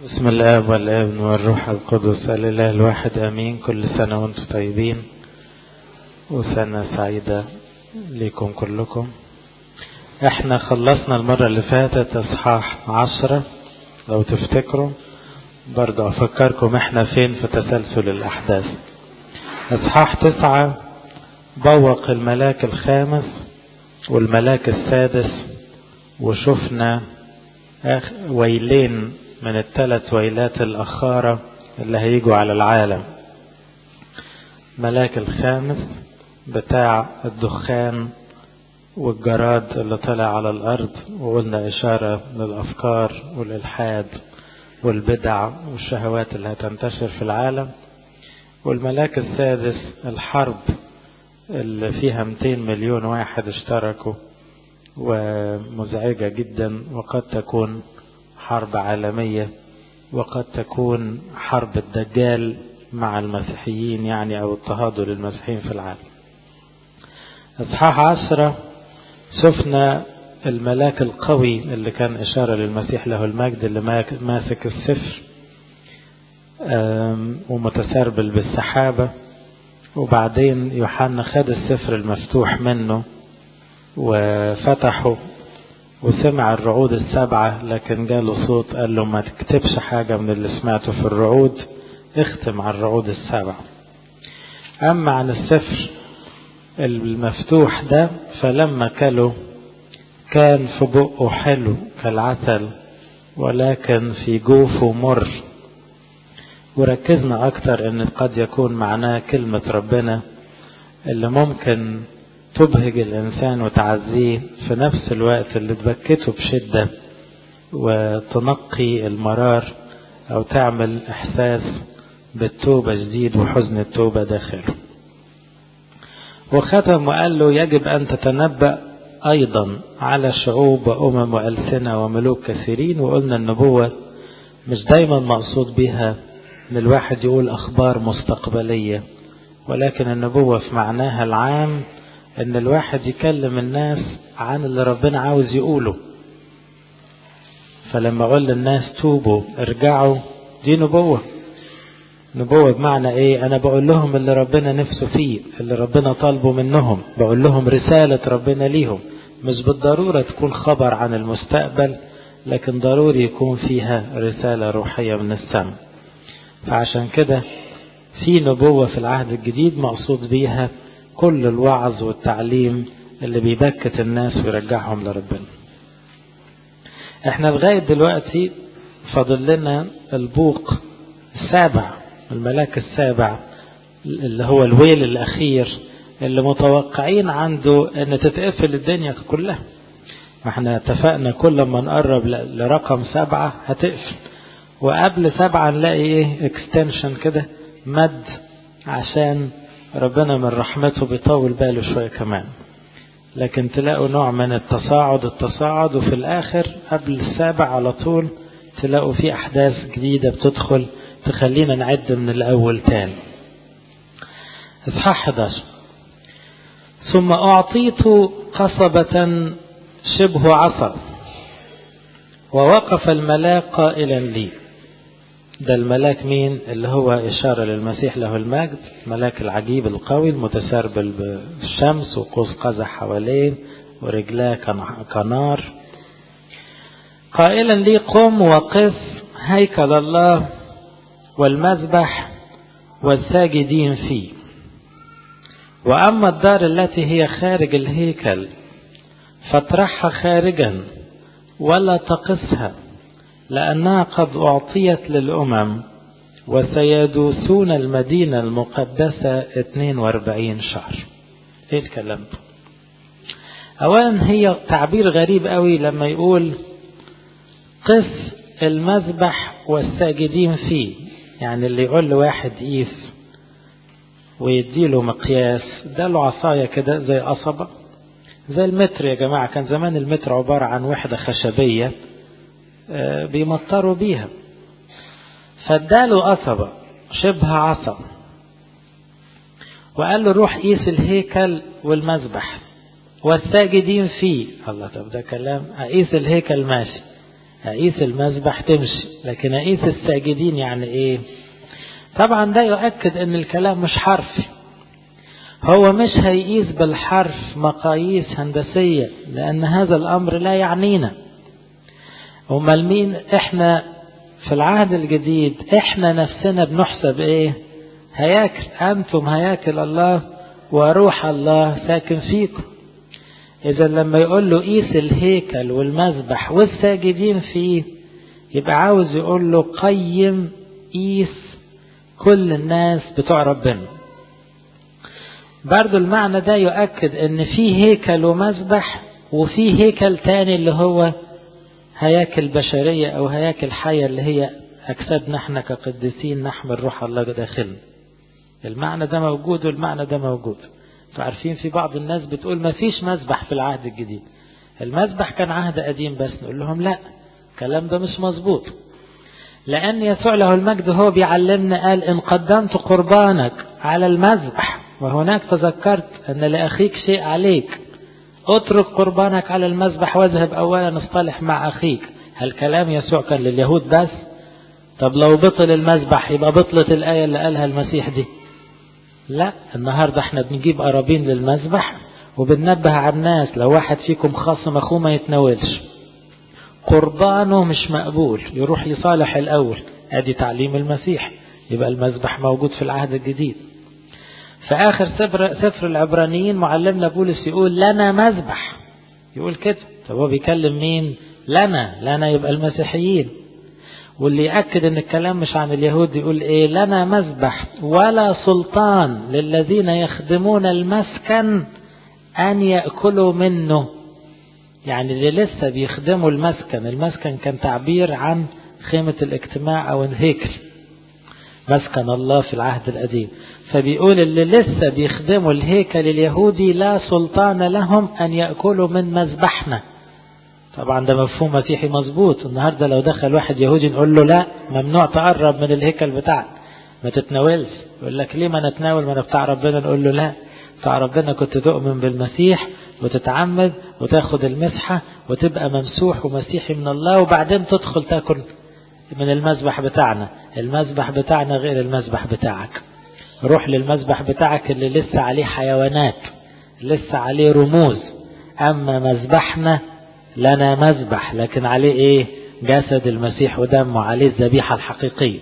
بسم الاب والابن والروح القدس الاله الواحد امين كل سنه وانتم طيبين وسنه سعيده ليكم كلكم احنا خلصنا المره اللي فاتت اصحاح عشرة لو تفتكروا برضه افكركم احنا فين في تسلسل الاحداث اصحاح تسعة بوق الملاك الخامس والملاك السادس وشفنا ويلين من الثلاث ويلات الأخارة اللي هيجوا على العالم ملاك الخامس بتاع الدخان والجراد اللي طلع على الأرض وقلنا إشارة للأفكار والإلحاد والبدع والشهوات اللي هتنتشر في العالم والملاك السادس الحرب اللي فيها 200 مليون واحد اشتركوا ومزعجة جدا وقد تكون حرب عالمية وقد تكون حرب الدجال مع المسيحيين يعني أو اضطهاد للمسيحيين في العالم اصحاح عشرة شفنا الملاك القوي اللي كان إشارة للمسيح له المجد اللي ماسك السفر ومتسربل بالسحابة وبعدين يوحنا خد السفر المفتوح منه وفتحه وسمع الرعود السبعة لكن جاله صوت قال له ما تكتبش حاجة من اللي سمعته في الرعود اختم على الرعود السبعة أما عن السفر المفتوح ده فلما كله كان في بقه حلو كالعسل ولكن في جوفه مر وركزنا أكتر أن قد يكون معناه كلمة ربنا اللي ممكن تبهج الإنسان وتعزيه في نفس الوقت اللي تبكته بشدة وتنقي المرار أو تعمل إحساس بالتوبة جديد وحزن التوبة داخله وختم وقال له يجب أن تتنبأ أيضا على شعوب وأمم وألسنة وملوك كثيرين وقلنا النبوة مش دايما مقصود بها ان الواحد يقول أخبار مستقبلية ولكن النبوة في معناها العام ان الواحد يكلم الناس عن اللي ربنا عاوز يقوله فلما اقول للناس توبوا ارجعوا دي نبوة نبوة بمعنى ايه انا بقول لهم اللي ربنا نفسه فيه اللي ربنا طالبه منهم بقول لهم رسالة ربنا ليهم مش بالضرورة تكون خبر عن المستقبل لكن ضروري يكون فيها رسالة روحية من السماء فعشان كده في نبوة في العهد الجديد مقصود بيها كل الوعظ والتعليم اللي بيبكت الناس ويرجعهم لربنا احنا لغاية دلوقتي فاضل لنا البوق السابع الملاك السابع اللي هو الويل الأخير اللي متوقعين عنده ان تتقفل الدنيا كلها ما احنا اتفقنا كل ما نقرب لرقم سبعة هتقفل وقبل سبعة نلاقي ايه اكستنشن كده مد عشان ربنا من رحمته بيطول باله شوية كمان لكن تلاقوا نوع من التصاعد التصاعد وفي الآخر قبل السابع على طول تلاقوا في أحداث جديدة بتدخل تخلينا نعد من الأول تاني إصحاح 11 ثم أعطيت قصبة شبه عصا ووقف الملاك قائلا لي ده الملاك مين اللي هو إشارة للمسيح له المجد ملاك العجيب القوي المتسربل بالشمس وقوس قزح حواليه ورجلاه كنار قائلا لي قم وقف هيكل الله والمذبح والساجدين فيه وأما الدار التي هي خارج الهيكل فاطرحها خارجا ولا تقسها لأنها قد أعطيت للأمم وسيدوسون المدينة المقدسة 42 شهر ايه الكلام ده اولا هي تعبير غريب قوي لما يقول قس المذبح والساجدين فيه يعني اللي يقول لواحد قيس ويديله مقياس ده له عصاية كده زي قصبة زي المتر يا جماعة كان زمان المتر عبارة عن وحدة خشبية بيمطروا بيها فاداله قصبة شبه عصا وقال له روح قيس الهيكل والمذبح والساجدين فيه الله طب ده كلام أقيس الهيكل ماشي أقيس المذبح تمشي لكن أقيس الساجدين يعني إيه طبعا ده يؤكد أن الكلام مش حرفي هو مش هيقيس بالحرف مقاييس هندسية لأن هذا الأمر لا يعنينا أمال مين إحنا في العهد الجديد إحنا نفسنا بنحسب إيه هياكل أنتم هياكل الله وروح الله ساكن فيكم إذا لما يقول له قيس الهيكل والمذبح والساجدين فيه يبقى عاوز يقول له قيم قيس كل الناس بتوع ربنا برضو المعنى ده يؤكد ان في هيكل ومذبح وفي هيكل تاني اللي هو هياكل بشرية او هياكل حية اللي هي اجسادنا احنا كقديسين نحمل روح الله داخلنا المعنى ده موجود والمعنى ده موجود عارفين في بعض الناس بتقول ما فيش مذبح في العهد الجديد المذبح كان عهد قديم بس نقول لهم لا الكلام ده مش مظبوط لأن يسوع له المجد هو بيعلمنا قال إن قدمت قربانك على المذبح وهناك تذكرت أن لأخيك شيء عليك اترك قربانك على المذبح واذهب أولا اصطلح مع أخيك هل كلام يسوع كان لليهود بس طب لو بطل المذبح يبقى بطلت الآية اللي قالها المسيح دي لا النهاردة احنا بنجيب قرابين للمذبح وبننبه على الناس لو واحد فيكم خاصم أخوه ما يتناولش قربانه مش مقبول يروح يصالح الأول ادي تعليم المسيح يبقى المذبح موجود في العهد الجديد في آخر سفر, سفر العبرانيين معلمنا بولس يقول لنا مذبح يقول كده طب هو بيكلم مين لنا لنا يبقى المسيحيين واللي يأكد ان الكلام مش عن اليهود يقول ايه لنا مذبح ولا سلطان للذين يخدمون المسكن ان يأكلوا منه يعني اللي لسه بيخدموا المسكن المسكن كان تعبير عن خيمة الاجتماع او الهيكل مسكن الله في العهد القديم فبيقول اللي لسه بيخدموا الهيكل اليهودي لا سلطان لهم ان يأكلوا من مذبحنا طبعا ده مفهوم مسيحي مظبوط النهارده لو دخل واحد يهودي نقول له لا ممنوع تقرب من الهيكل بتاعك ما تتناولش يقول لك ليه ما نتناول ما انا بتاع ربنا نقول له لا بتاع ربنا كنت تؤمن بالمسيح وتتعمد وتاخد المسحة وتبقى ممسوح ومسيحي من الله وبعدين تدخل تاكل من المذبح بتاعنا المذبح بتاعنا غير المذبح بتاعك روح للمذبح بتاعك اللي لسه عليه حيوانات لسه عليه رموز أما مذبحنا لنا مذبح لكن عليه ايه جسد المسيح ودمه عليه الذبيحة الحقيقية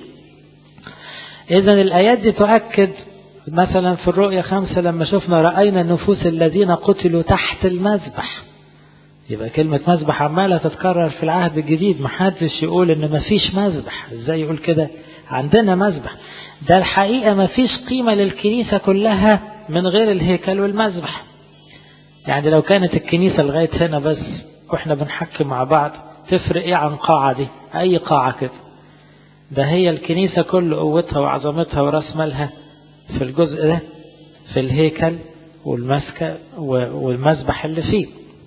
اذا الايات دي تؤكد مثلا في الرؤية خمسة لما شفنا رأينا النفوس الذين قتلوا تحت المذبح يبقى كلمة مذبح عمالة تتكرر في العهد الجديد محدش يقول ان مفيش مذبح ازاي يقول كده عندنا مذبح ده الحقيقة مفيش قيمة للكنيسة كلها من غير الهيكل والمذبح يعني لو كانت الكنيسة لغاية هنا بس واحنا بنحكي مع بعض تفرق ايه عن قاعة دي اي قاعة كده ده هي الكنيسة كل قوتها وعظمتها وراس مالها في الجزء ده في الهيكل والمسكة والمذبح اللي فيه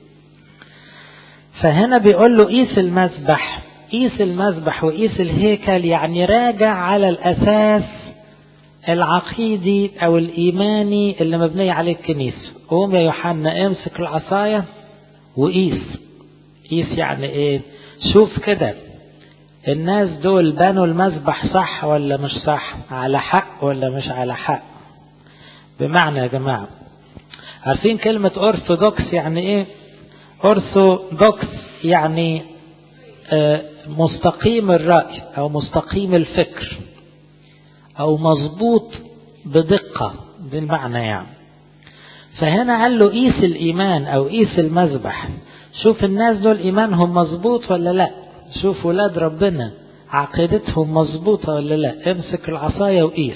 فهنا بيقول له قيس المذبح قيس المذبح وقيس الهيكل يعني راجع على الأساس العقيدي أو الإيماني اللي مبنية عليه الكنيسة قوم يا يوحنا امسك العصاية وقيس قيس يعني ايه شوف كده الناس دول بنوا المذبح صح ولا مش صح على حق ولا مش على حق بمعنى يا جماعة عارفين كلمة أرثوذكس يعني ايه أرثوذكس يعني آه مستقيم الرأي أو مستقيم الفكر أو مظبوط بدقة بالمعنى يعني فهنا قال له قيس الإيمان أو قيس المذبح شوف الناس دول إيمانهم مظبوط ولا لا شوف ولاد ربنا عقيدتهم مظبوطة ولا لا امسك العصاية وقيس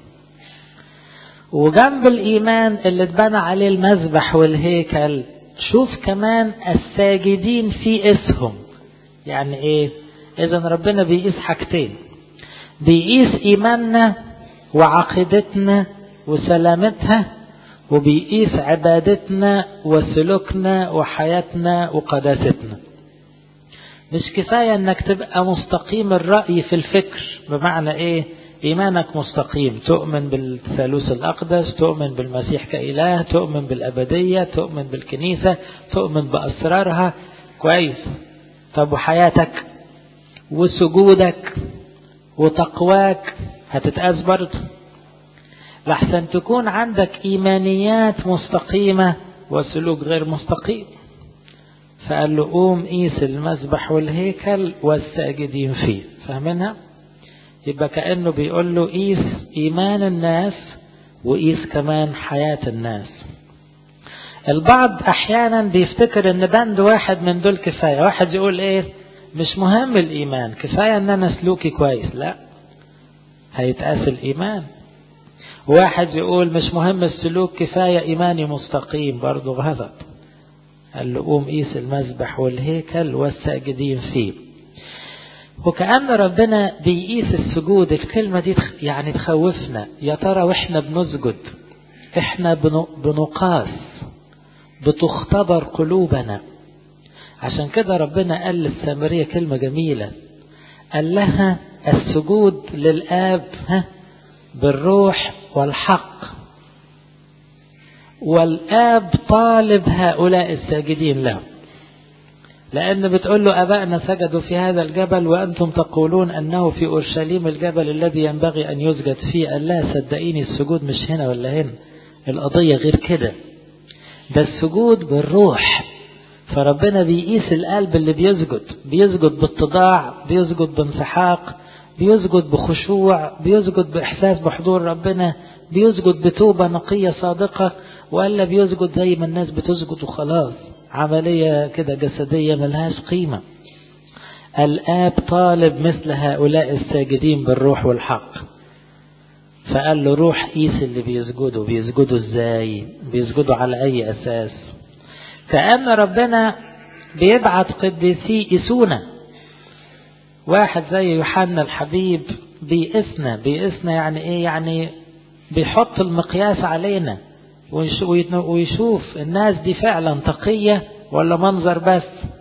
وجنب الإيمان اللي اتبنى عليه المذبح والهيكل شوف كمان الساجدين في اسهم يعني ايه اذا ربنا بيقيس حاجتين بيقيس ايماننا وعقيدتنا وسلامتها وبيقيس عبادتنا وسلوكنا وحياتنا وقداستنا مش كفاية انك تبقى مستقيم الرأي في الفكر بمعنى ايه ايمانك مستقيم تؤمن بالثالوث الاقدس تؤمن بالمسيح كاله تؤمن بالابدية تؤمن بالكنيسة تؤمن باسرارها كويس طب وحياتك وسجودك وتقواك هتتقاس برضه لحسن تكون عندك إيمانيات مستقيمة وسلوك غير مستقيم فقال له قوم قيس المذبح والهيكل والساجدين فيه فاهمينها يبقى كأنه بيقول له قيس إيمان الناس وقيس كمان حياة الناس البعض أحيانا بيفتكر ان بند واحد من دول كفاية واحد يقول ايه مش مهم الإيمان كفاية ان انا سلوكي كويس لا هيتقاس الإيمان واحد يقول مش مهم السلوك كفاية إيماني مستقيم برضه غلط قال له قوم قيس المذبح والهيكل والساجدين فيه وكأن ربنا بيقيس السجود الكلمة دي يعني تخوفنا يا ترى واحنا بنسجد احنا بنقاس بتختبر قلوبنا عشان كده ربنا قال للسامرية كلمة جميلة قال لها السجود للآب ها بالروح والحق والآب طالب هؤلاء الساجدين له لأن بتقول له أبائنا سجدوا في هذا الجبل وأنتم تقولون أنه في أورشليم الجبل الذي ينبغي أن يسجد فيه قال لا صدقيني السجود مش هنا ولا هنا القضية غير كده ده السجود بالروح فربنا بيقيس القلب اللي بيسجد بيسجد باتضاع بيسجد بانسحاق بيسجد بخشوع بيسجد بإحساس بحضور ربنا بيسجد بتوبة نقية صادقة ولا بيسجد زي ما الناس بتسجد وخلاص عملية كده جسدية ملهاش قيمة الآب طالب مثل هؤلاء الساجدين بالروح والحق فقال له روح قيس اللي بيسجدوا بيسجدوا ازاي بيسجدوا على اي اساس كأن ربنا بيبعت قديسي يسونا واحد زي يوحنا الحبيب بيقسنا بيقسنا يعني ايه يعني بيحط المقياس علينا ويشوف الناس دي فعلا تقية ولا منظر بس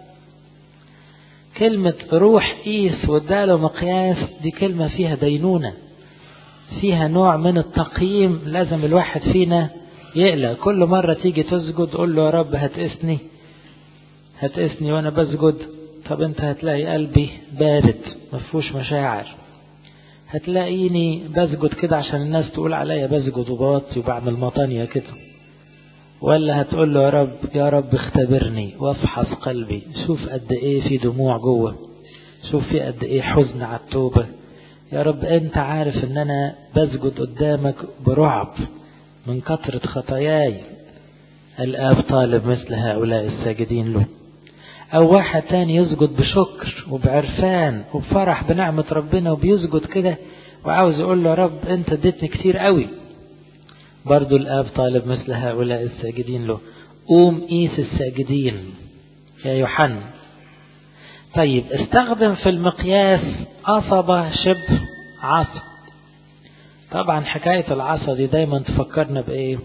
كلمة روح قيس واداله مقياس دي كلمة فيها دينونة فيها نوع من التقييم لازم الواحد فينا يقلق كل مرة تيجي تسجد قول له يا رب هتقسني هتقسني وانا بسجد طب انت هتلاقي قلبي بارد مفهوش مشاعر هتلاقيني بسجد كده عشان الناس تقول عليا بسجد وبوطي وبعمل مطانية كده ولا هتقول له يا رب يا رب اختبرني وافحص قلبي شوف قد ايه في دموع جوه شوف في قد ايه حزن على التوبة يا رب انت عارف ان انا بسجد قدامك برعب من كثرة خطاياي الآب طالب مثل هؤلاء الساجدين له أو واحد تاني يسجد بشكر وبعرفان وبفرح بنعمة ربنا وبيسجد كده وعاوز يقول له يا رب أنت اديتني كتير قوي برضو الآب طالب مثل هؤلاء الساجدين له قوم قيس الساجدين يا يوحنا طيب استخدم في المقياس قصبة شبه عصا طبعا حكاية العصا دي دايما تفكرنا بإيه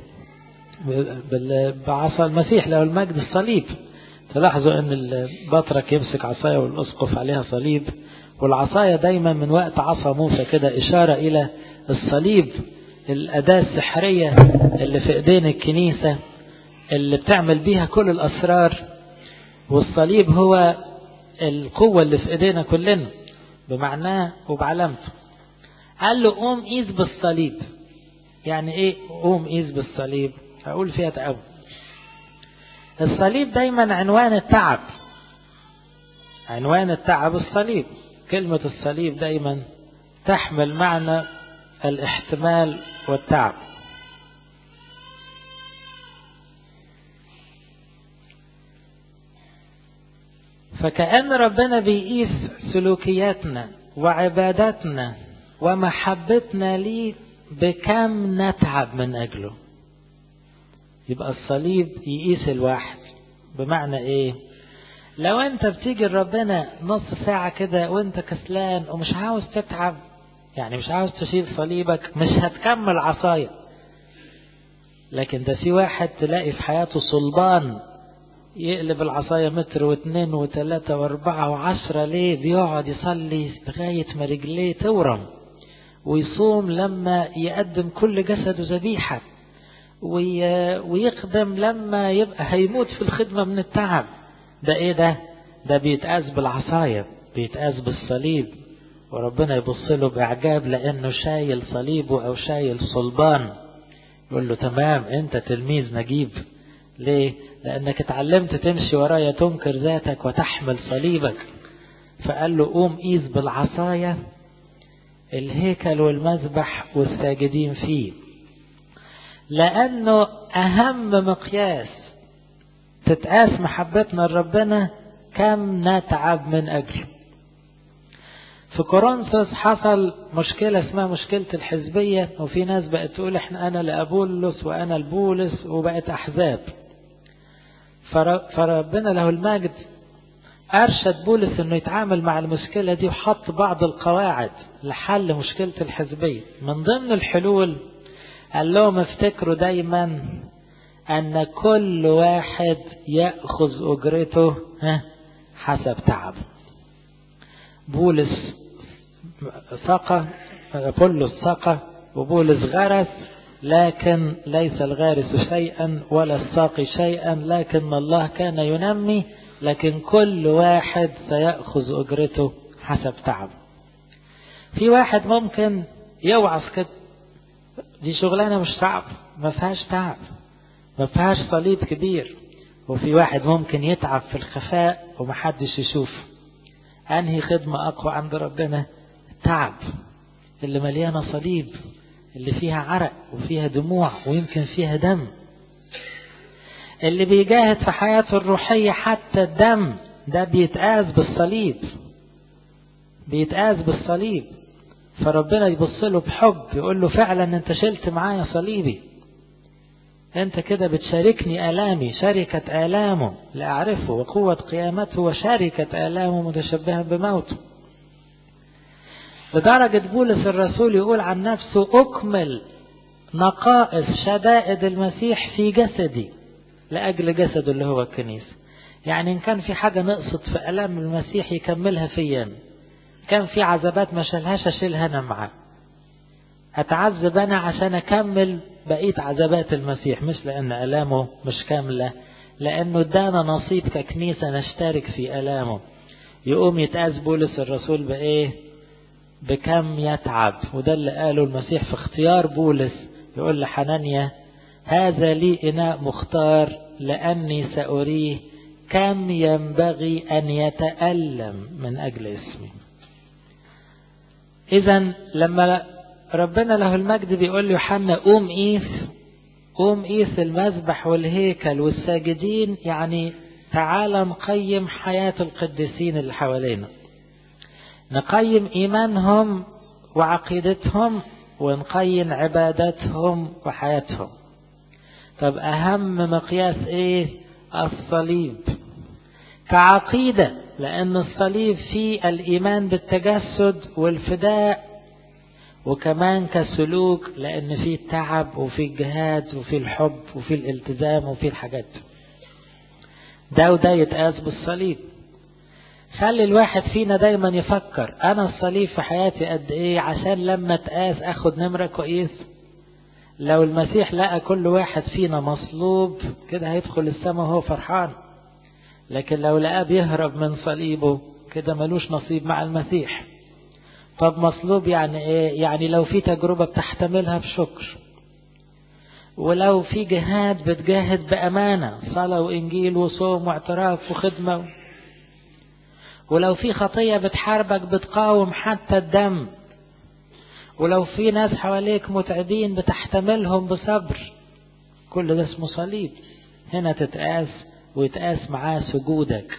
بعصا المسيح له المجد الصليب تلاحظوا ان البطرك يمسك عصاية والاسقف عليها صليب والعصاية دايما من وقت عصا موسى كده اشارة الى الصليب الاداة السحرية اللي في ايدين الكنيسة اللي بتعمل بيها كل الاسرار والصليب هو القوة اللي في ايدينا كلنا بمعناه وبعلامته قال له قوم قيس بالصليب يعني ايه قوم قيس بالصليب هقول فيها تأول الصليب دايما عنوان التعب عنوان التعب الصليب كلمة الصليب دايما تحمل معنى الاحتمال والتعب فكأن ربنا بيقيس سلوكياتنا وعباداتنا ومحبتنا ليه بكم نتعب من أجله يبقى الصليب يقيس الواحد بمعنى ايه لو انت بتيجي لربنا نص ساعة كده وانت كسلان ومش عاوز تتعب يعني مش عاوز تشيل صليبك مش هتكمل عصاية لكن ده في واحد تلاقي في حياته صلبان يقلب العصاية متر واثنين وثلاثة واربعة وعشرة ليه بيقعد يصلي لغاية ما رجليه تورم ويصوم لما يقدم كل جسده ذبيحة ويخدم لما يبقى هيموت في الخدمة من التعب ده ايه ده ده بيتقاس بالعصاية بيتقاس بالصليب وربنا يبص له بإعجاب لأنه شايل صليبه أو شايل صلبان يقول له تمام أنت تلميذ نجيب ليه؟ لأنك اتعلمت تمشي ورايا تنكر ذاتك وتحمل صليبك فقال له قوم قيس بالعصاية الهيكل والمذبح والساجدين فيه لأنه أهم مقياس تتقاس محبتنا لربنا كم نتعب من أجله في كورنثوس حصل مشكلة اسمها مشكلة الحزبية وفي ناس بقت تقول احنا أنا لأبولس وأنا لبولس وبقت أحزاب فربنا له المجد أرشد بولس أنه يتعامل مع المشكلة دي وحط بعض القواعد لحل مشكلة الحزبية من ضمن الحلول قال لهم افتكروا دايما أن كل واحد يأخذ أجرته حسب تعبه بولس سقى بولس سقى وبولس غرس لكن ليس الغارس شيئا ولا الساقي شيئا لكن الله كان ينمي لكن كل واحد سيأخذ أجرته حسب تعبه في واحد ممكن يوعظ كده دي شغلانة مش تعب ما فيهاش تعب ما فيهاش صليب كبير وفي واحد ممكن يتعب في الخفاء ومحدش يشوف أنهي خدمة أقوى عند ربنا التعب اللي مليانة صليب اللي فيها عرق وفيها دموع ويمكن فيها دم اللي بيجاهد في حياته الروحية حتى الدم ده بيتقاس بالصليب بيتقاس بالصليب فربنا يبص له بحب يقول له فعلا انت شلت معايا صليبي انت كده بتشاركني آلامي شركة آلامه لأعرفه وقوة قيامته وشركة آلامه متشبها بموته لدرجة بولس الرسول يقول عن نفسه أكمل نقائص شدائد المسيح في جسدي لأجل جسده اللي هو الكنيسة يعني إن كان في حاجة نقصت في ألام المسيح يكملها فيا كان في عذابات ما شالهاش أشيلها أنا معاه أتعذب أنا عشان أكمل بقية عذابات المسيح مش لأن ألامه مش كاملة لأنه ادانا نصيب ككنيسة نشترك في ألامه يقوم يتقاس بولس الرسول بإيه بكم يتعب وده اللي قاله المسيح في اختيار بولس يقول لحنانيا هذا لي إناء مختار لأني سأريه كم ينبغي أن يتألم من أجل اسمي إذا لما ربنا له المجد بيقول له يوحنا قوم قيس قوم قيس المذبح والهيكل والساجدين يعني تعال نقيم حياة القديسين اللي حوالينا نقيم إيمانهم وعقيدتهم ونقيم عباداتهم وحياتهم طب أهم مقياس إيه الصليب كعقيدة لأن الصليب فيه الإيمان بالتجسد والفداء وكمان كسلوك لأن فيه التعب وفيه الجهاد وفيه الحب وفيه الالتزام وفيه الحاجات ده وده يتقاس بالصليب خلي الواحد فينا دايما يفكر أنا الصليب في حياتي قد إيه عشان لما تقاس أخد نمرة كويس لو المسيح لقى كل واحد فينا مصلوب كده هيدخل السماء وهو فرحان لكن لو لقاه بيهرب من صليبه كده ملوش نصيب مع المسيح طب مصلوب يعني ايه يعني لو في تجربة بتحتملها بشكر ولو في جهاد بتجاهد بأمانة صلاة وإنجيل وصوم واعتراف وخدمة ولو في خطية بتحاربك بتقاوم حتى الدم ولو في ناس حواليك متعبين بتحتملهم بصبر كل ده اسمه صليب هنا تتقاس ويتقاس معاه سجودك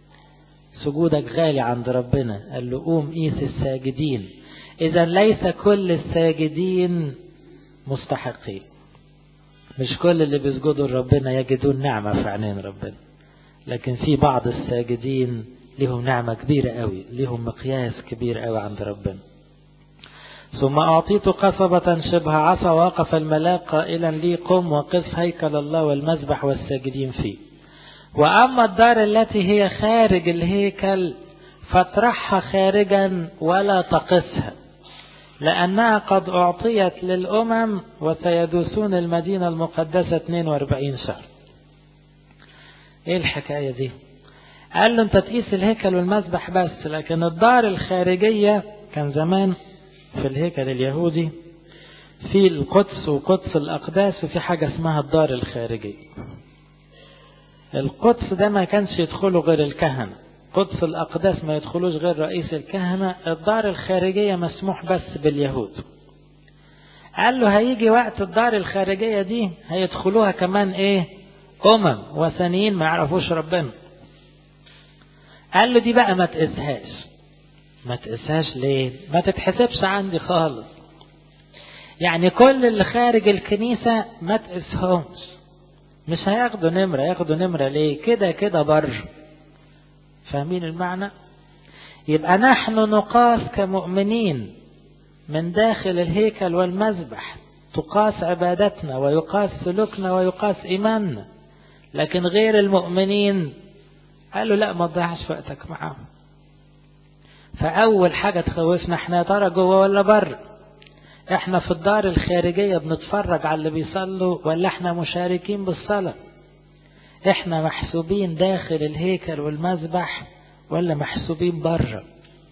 سجودك غالي عند ربنا قال له قوم قيس الساجدين إذا ليس كل الساجدين مستحقين مش كل اللي بيسجدوا لربنا يجدون نعمة في عينين ربنا لكن في بعض الساجدين لهم نعمة كبيرة قوي لهم مقياس كبير قوي عند ربنا ثم أعطيت قصبة شبه عصا وقف الملاك قائلا لي قم وقف هيكل الله والمذبح والساجدين فيه وأما الدار التي هي خارج الهيكل فاطرحها خارجا ولا تقسها لأنها قد أعطيت للأمم وسيدوسون المدينة المقدسة 42 شهر إيه الحكاية دي قال له انت تقيس الهيكل والمذبح بس لكن الدار الخارجية كان زمان في الهيكل اليهودي في القدس وقدس الأقداس وفي حاجة اسمها الدار الخارجية القدس ده ما كانش يدخله غير الكهنة قدس الأقداس ما يدخلوش غير رئيس الكهنة الدار الخارجية مسموح بس باليهود قال له هيجي وقت الدار الخارجية دي هيدخلوها كمان ايه أمم وثنيين ما يعرفوش ربنا قال له دي بقى ما تقسهاش ما تقسهاش ليه ما تتحسبش عندي خالص يعني كل اللي خارج الكنيسة ما تقسهمش مش هياخدوا نمرة ياخدوا نمرة ليه كده كده بر فاهمين المعنى يبقى نحن نقاس كمؤمنين من داخل الهيكل والمذبح تقاس عبادتنا ويقاس سلوكنا ويقاس إيماننا لكن غير المؤمنين قالوا لا ما تضيعش وقتك معاهم فأول حاجة تخوفنا احنا ترى جوه ولا بره احنا في الدار الخارجية بنتفرج على اللي بيصلوا ولا احنا مشاركين بالصلاة احنا محسوبين داخل الهيكل والمذبح ولا محسوبين بره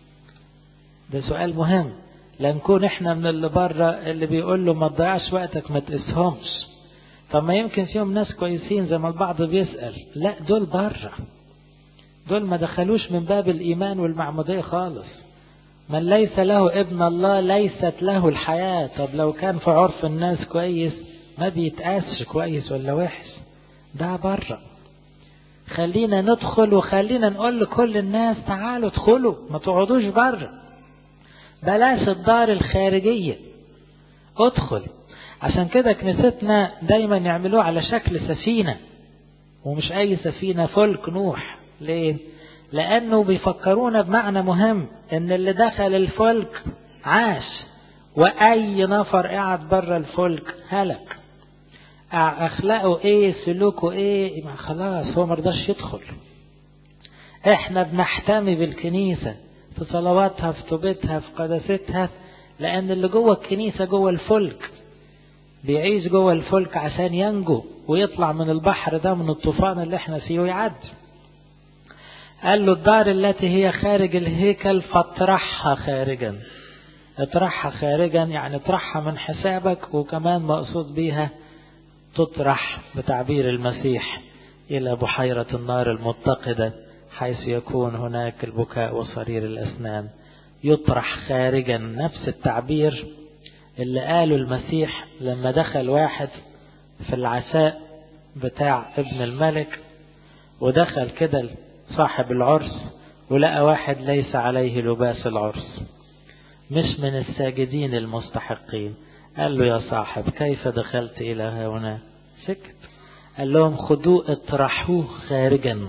ده سؤال مهم لا نكون احنا من اللي بره اللي بيقول له ما تضيعش وقتك ما تقسهمش طب ما يمكن فيهم ناس كويسين زي ما البعض بيسأل لا دول بره دول ما دخلوش من باب الإيمان والمعمودية خالص من ليس له ابن الله ليست له الحياة طب لو كان في عرف الناس كويس ما بيتقاسش كويس ولا وحش ده بره خلينا ندخل وخلينا نقول لكل الناس تعالوا ادخلوا ما تقعدوش بره بلاش الدار الخارجية ادخل عشان كده كنيستنا دايما يعملوه على شكل سفينة ومش اي سفينة فلك نوح ليه لانه بيفكرونا بمعنى مهم ان اللي دخل الفلك عاش واي نفر قاعد بره الفلك هلك اخلاقه ايه سلوكه ايه ما خلاص هو مرضاش يدخل احنا بنحتمي بالكنيسة في صلواتها في توبتها في قداستها لان اللي جوه الكنيسة جوه الفلك بيعيش جوه الفلك عشان ينجو ويطلع من البحر ده من الطوفان اللي احنا فيه ويعدي قال له الدار التي هي خارج الهيكل فاطرحها خارجا اطرحها خارجا يعني اطرحها من حسابك وكمان مقصود بيها تطرح بتعبير المسيح إلى بحيرة النار المتقدة حيث يكون هناك البكاء وصرير الأسنان يطرح خارجا نفس التعبير اللي قاله المسيح لما دخل واحد في العشاء بتاع ابن الملك ودخل كده صاحب العرس ولقى واحد ليس عليه لباس العرس مش من الساجدين المستحقين قال له يا صاحب كيف دخلت إلى هنا سكت قال لهم خدوه اطرحوه خارجا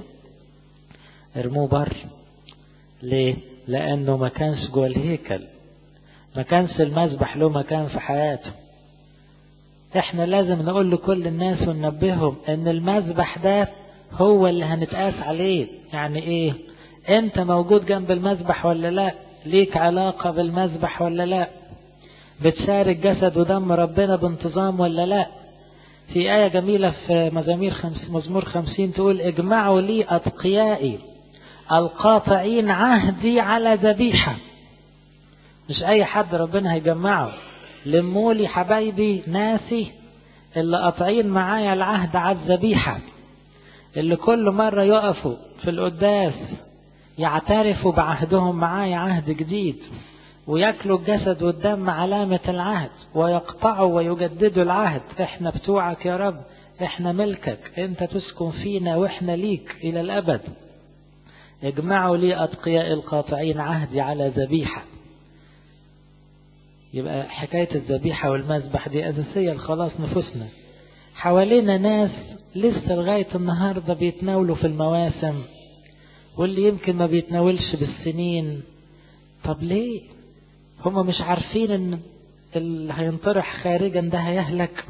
ارموه بر ليه لأنه ما كانش جوه الهيكل ما كانش المذبح له مكان في حياته احنا لازم نقول لكل الناس وننبههم ان المذبح ده هو اللي هنتقاس عليه يعني ايه انت موجود جنب المذبح ولا لا ليك علاقة بالمذبح ولا لا بتشارك جسد ودم ربنا بانتظام ولا لا في آية جميلة في مزامير خمس مزمور خمسين تقول اجمعوا لي أتقيائي القاطعين عهدي على ذبيحة مش أي حد ربنا هيجمعه لمولي حبايبي ناسي اللي قاطعين معايا العهد على الذبيحة اللي كل مرة يقفوا في القداس يعترفوا بعهدهم معايا عهد جديد وياكلوا الجسد والدم علامة العهد ويقطعوا ويجددوا العهد احنا بتوعك يا رب احنا ملكك انت تسكن فينا واحنا ليك الى الابد اجمعوا لي اتقياء القاطعين عهدي على ذبيحة يبقى حكاية الذبيحة والمذبح دي أساسية لخلاص نفوسنا حوالينا ناس لسه لغاية النهاردة بيتناولوا في المواسم واللي يمكن ما بيتناولش بالسنين طب ليه هم مش عارفين ان اللي هينطرح خارجا ده هيهلك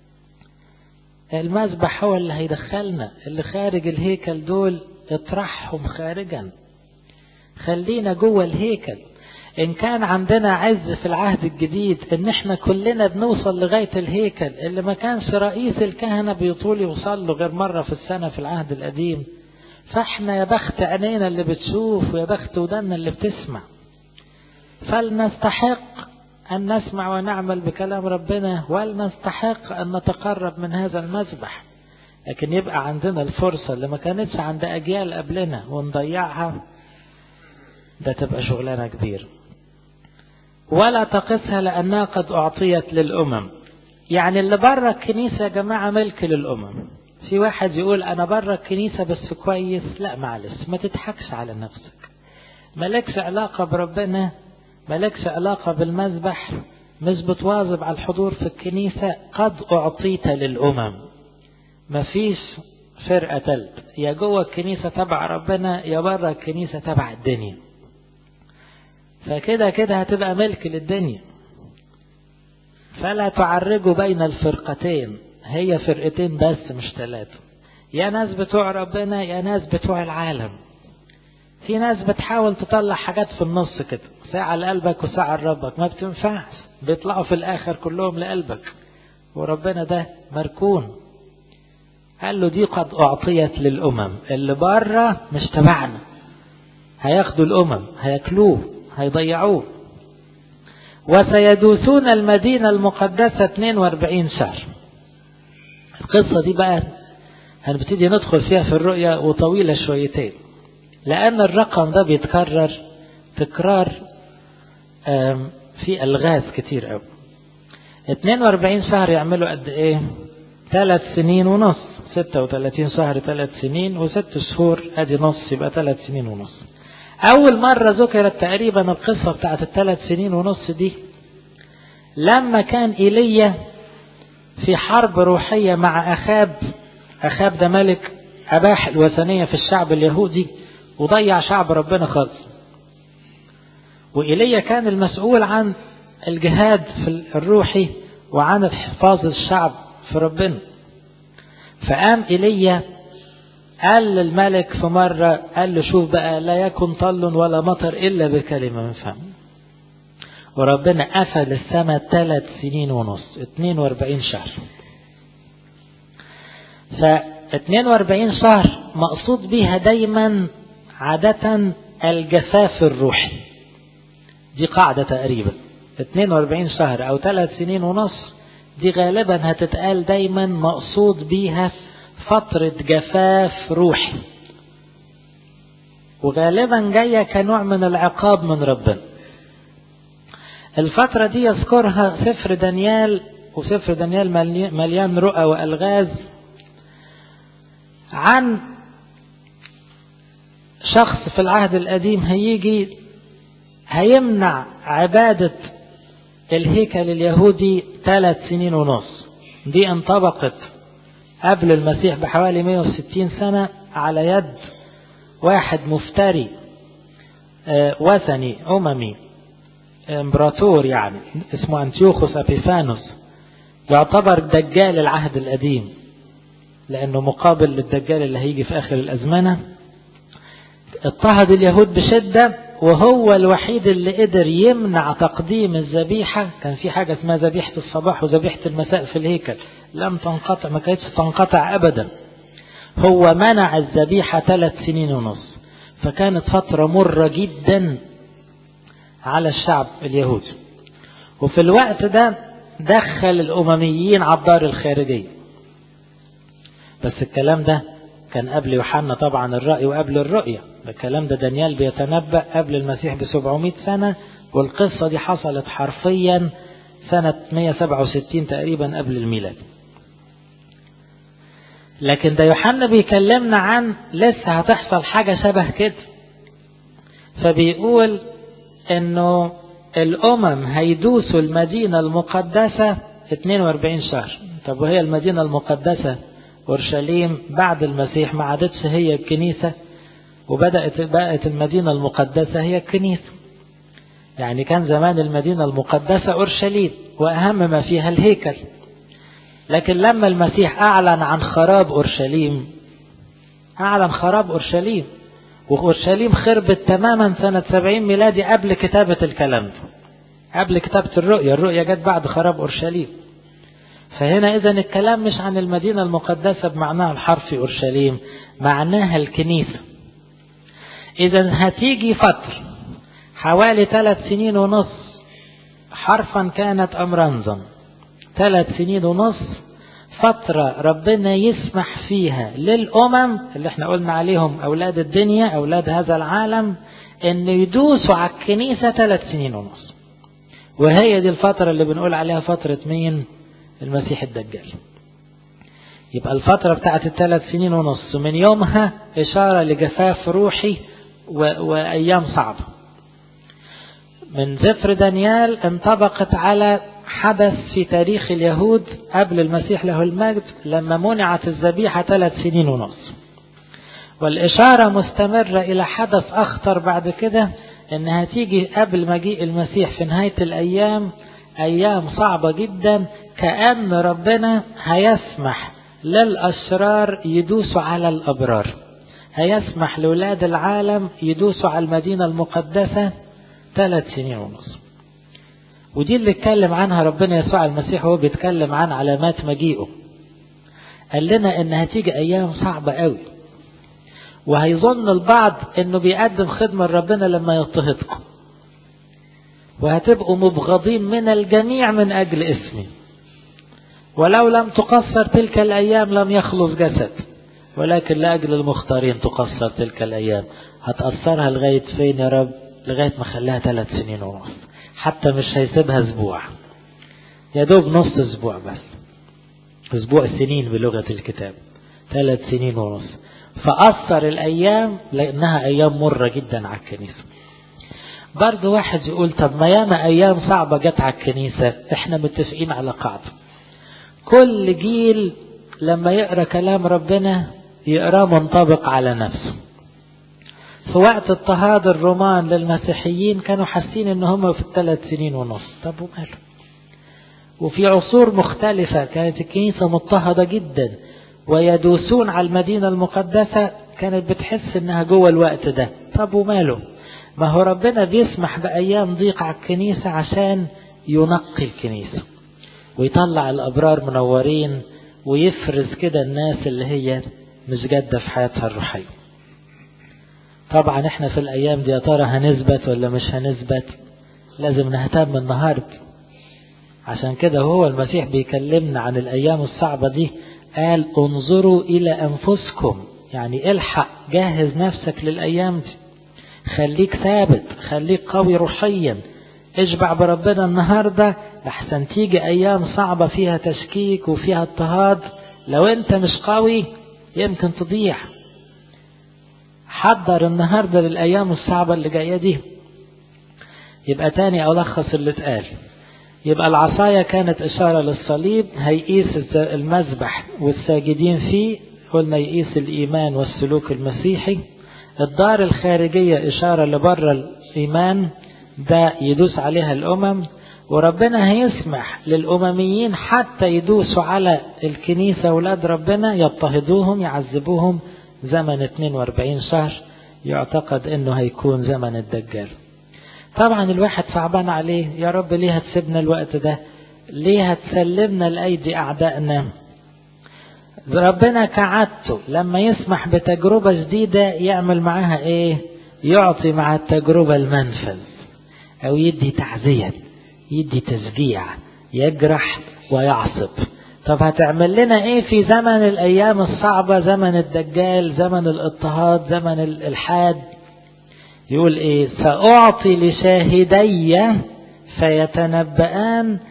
المذبح هو اللي هيدخلنا اللي خارج الهيكل دول اطرحهم خارجا خلينا جوه الهيكل ان كان عندنا عز في العهد الجديد ان احنا كلنا بنوصل لغاية الهيكل اللي ما كانش رئيس الكهنة بيطول يوصل له غير مرة في السنة في العهد القديم فاحنا يا بخت عينينا اللي بتشوف ويا بخت ودنا اللي بتسمع فلنستحق أن نسمع ونعمل بكلام ربنا ولنستحق أن نتقرب من هذا المذبح لكن يبقى عندنا الفرصة اللي ما كانتش عند أجيال قبلنا ونضيعها ده تبقى شغلانة كبيرة ولا تقسها لأنها قد أعطيت للأمم يعني اللي بره الكنيسة يا جماعة ملك للأمم في واحد يقول أنا بره الكنيسة بس كويس لا معلش ما تضحكش على نفسك مالكش علاقة بربنا مالكش علاقة بالمذبح مش بتواظب على الحضور في الكنيسة قد أعطيت للأمم مفيش فرقة تالت يا جوه الكنيسة تبع ربنا يا بره الكنيسة تبع الدنيا فكده كده هتبقى ملك للدنيا فلا تعرجوا بين الفرقتين هي فرقتين بس مش ثلاثة يا ناس بتوع ربنا يا ناس بتوع العالم في ناس بتحاول تطلع حاجات في النص كده ساعة لقلبك وساعة لربك ما بتنفعش بيطلعوا في الآخر كلهم لقلبك وربنا ده مركون قال له دي قد أعطيت للأمم اللي بره مش تبعنا هياخدوا الأمم هياكلوه هيضيعوه وسيدوسون المدينة المقدسة 42 شهر القصة دي بقى هنبتدي ندخل فيها في الرؤية وطويلة شويتين لأن الرقم ده بيتكرر تكرار في ألغاز كتير قوي 42 شهر يعملوا قد إيه ثلاث سنين ونص 36 شهر ثلاث سنين وست شهور ادي نص يبقى ثلاث سنين ونص اول مرة ذكرت تقريبا القصة بتاعت الثلاث سنين ونص دي لما كان ايليا في حرب روحية مع اخاب اخاب ده ملك اباح الوثنية في الشعب اليهودي وضيع شعب ربنا خالص وإيليا كان المسؤول عن الجهاد في الروحي وعن حفاظ الشعب في ربنا فقام إيليا قال للملك في مرة قال له شوف بقى لا يكن طل ولا مطر إلا بكلمة من فم وربنا قفل السماء ثلاث سنين ونص 42 شهر ف 42 شهر مقصود بيها دايما عادة الجفاف الروحي دي قاعدة تقريبا 42 شهر أو ثلاث سنين ونص دي غالبا هتتقال دايما مقصود بيها فترة جفاف روحي وغالبا جاية كنوع من العقاب من ربنا الفترة دي يذكرها سفر دانيال وسفر دانيال مليان رؤى وألغاز عن شخص في العهد القديم هيجي هيمنع عبادة الهيكل اليهودي ثلاث سنين ونص دي انطبقت قبل المسيح بحوالي 160 سنة على يد واحد مفتري وثني أممي امبراطور يعني اسمه أنتيوخوس أبيفانوس يعتبر دجال العهد القديم لأنه مقابل للدجال اللي هيجي في آخر الأزمنة اضطهد اليهود بشدة وهو الوحيد اللي قدر يمنع تقديم الذبيحة كان في حاجة اسمها ذبيحة الصباح وذبيحة المساء في الهيكل لم تنقطع ما كانتش تنقطع أبدا هو منع الذبيحة ثلاث سنين ونص فكانت فترة مرة جدا على الشعب اليهودي وفي الوقت ده دخل الأمميين على الدار الخارجية بس الكلام ده كان قبل يوحنا طبعا الرأي وقبل الرؤية الكلام ده دانيال بيتنبأ قبل المسيح ب 700 سنة والقصة دي حصلت حرفيا سنة 167 تقريبا قبل الميلاد لكن ده يوحنا بيكلمنا عن لسه هتحصل حاجة شبه كده فبيقول انه الامم هيدوسوا المدينة المقدسة 42 شهر طب وهي المدينة المقدسة اورشليم بعد المسيح ما عادتش هي الكنيسة وبدأت بقت المدينة المقدسة هي الكنيسة يعني كان زمان المدينة المقدسة أورشليم وأهم ما فيها الهيكل لكن لما المسيح أعلن عن خراب أورشليم أعلن خراب أورشليم وأورشليم خربت تماما سنة 70 ميلادي قبل كتابة الكلام ده قبل كتابة الرؤية الرؤية جت بعد خراب أورشليم فهنا إذا الكلام مش عن المدينة المقدسة بمعناها الحرفي أورشليم معناها الكنيسة إذا هتيجي فترة حوالي ثلاث سنين ونص حرفا كانت أم رمزا ثلاث سنين ونص فترة ربنا يسمح فيها للأمم اللي احنا قلنا عليهم أولاد الدنيا أولاد هذا العالم ان يدوسوا على الكنيسة ثلاث سنين ونص وهي دي الفترة اللي بنقول عليها فترة مين المسيح الدجال يبقى الفترة بتاعت الثلاث سنين ونص من يومها إشارة لجفاف روحي و... وأيام صعبة من سفر دانيال انطبقت على حدث في تاريخ اليهود قبل المسيح له المجد لما منعت الذبيحة ثلاث سنين ونص والإشارة مستمرة إلى حدث أخطر بعد كده إنها تيجي قبل مجيء المسيح في نهاية الأيام أيام صعبة جدا كأن ربنا هيسمح للأشرار يدوسوا على الأبرار هيسمح لولاد العالم يدوسوا على المدينة المقدسة ثلاث سنين ونص ودي اللي اتكلم عنها ربنا يسوع المسيح وهو بيتكلم عن علامات مجيئه قال لنا ان هتيجي ايام صعبة قوي وهيظن البعض انه بيقدم خدمة لربنا لما يضطهدكم وهتبقوا مبغضين من الجميع من اجل اسمي ولو لم تقصر تلك الايام لم يخلص جسد ولكن لاجل المختارين تقصر تلك الايام هتأثرها لغاية فين يا رب لغاية ما خليها ثلاث سنين ونص حتى مش هيسيبها اسبوع يا دوب نص اسبوع بس اسبوع سنين بلغة الكتاب ثلاث سنين ونص فأثر الأيام لأنها أيام مرة جدا على الكنيسة برضه واحد يقول طب ما ياما أيام صعبة جت على الكنيسة احنا متفقين على قاعدة كل جيل لما يقرأ كلام ربنا يقرأ منطبق على نفسه في وقت اضطهاد الرومان للمسيحيين كانوا حاسين ان هم في الثلاث سنين ونص طب وماله وفي عصور مختلفة كانت الكنيسة مضطهدة جدا ويدوسون على المدينة المقدسة كانت بتحس انها جوه الوقت ده طب وماله ما هو ربنا بيسمح بأيام ضيق على الكنيسة عشان ينقي الكنيسة ويطلع الأبرار منورين ويفرز كده الناس اللي هي مش جادة في حياتها الروحية طبعا احنا في الأيام دي يا ترى هنثبت ولا مش هنثبت لازم نهتم النهاردة عشان كده هو المسيح بيكلمنا عن الأيام الصعبة دي قال انظروا إلى أنفسكم يعني الحق جهز نفسك للأيام دي خليك ثابت خليك قوي روحيا اشبع بربنا النهاردة لحسن تيجي أيام صعبة فيها تشكيك وفيها اضطهاد لو انت مش قوي يمكن تضيع حضر النهاردة للأيام الصعبة اللي جاية دي يبقى تاني ألخص اللي اتقال يبقى العصاية كانت إشارة للصليب هيقيس المذبح والساجدين فيه قلنا يقيس الإيمان والسلوك المسيحي الدار الخارجية إشارة لبر الإيمان ده يدوس عليها الأمم وربنا هيسمح للأمميين حتى يدوسوا على الكنيسة ولاد ربنا يضطهدوهم يعذبوهم زمن 42 شهر يعتقد انه هيكون زمن الدجال طبعا الواحد صعبان عليه يا رب ليه هتسيبنا الوقت ده ليه هتسلمنا لأيدي أعدائنا ربنا كعادته لما يسمح بتجربة جديدة يعمل معاها ايه يعطي مع التجربة المنفذ او يدي تعزية يدي تشجيع يجرح ويعصب طب هتعمل لنا ايه في زمن الايام الصعبة زمن الدجال زمن الاضطهاد زمن الالحاد يقول ايه سأعطي لشاهدي فيتنبأان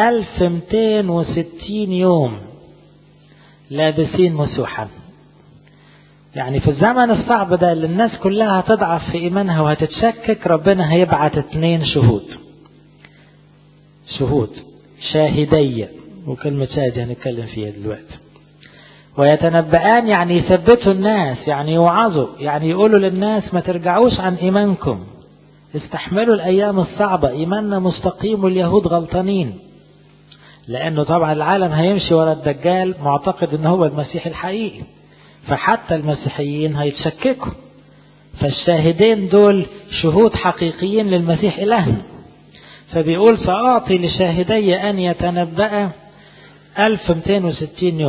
1260 يوم لابسين مسوحا يعني في الزمن الصعب ده اللي الناس كلها هتضعف في ايمانها وهتتشكك ربنا هيبعت اتنين شهود شهود شاهدي وكلمة شاهد هنتكلم فيها دلوقتي ويتنبأان يعني يثبتوا الناس يعني يوعظوا يعني يقولوا للناس ما ترجعوش عن إيمانكم استحملوا الأيام الصعبة إيماننا مستقيم واليهود غلطانين لأنه طبعا العالم هيمشي ورا الدجال معتقد أنه هو المسيح الحقيقي فحتى المسيحيين هيتشككوا فالشاهدين دول شهود حقيقيين للمسيح إلهنا فبيقول سأعطي لشاهدي أن يتنبأ 1260 يوم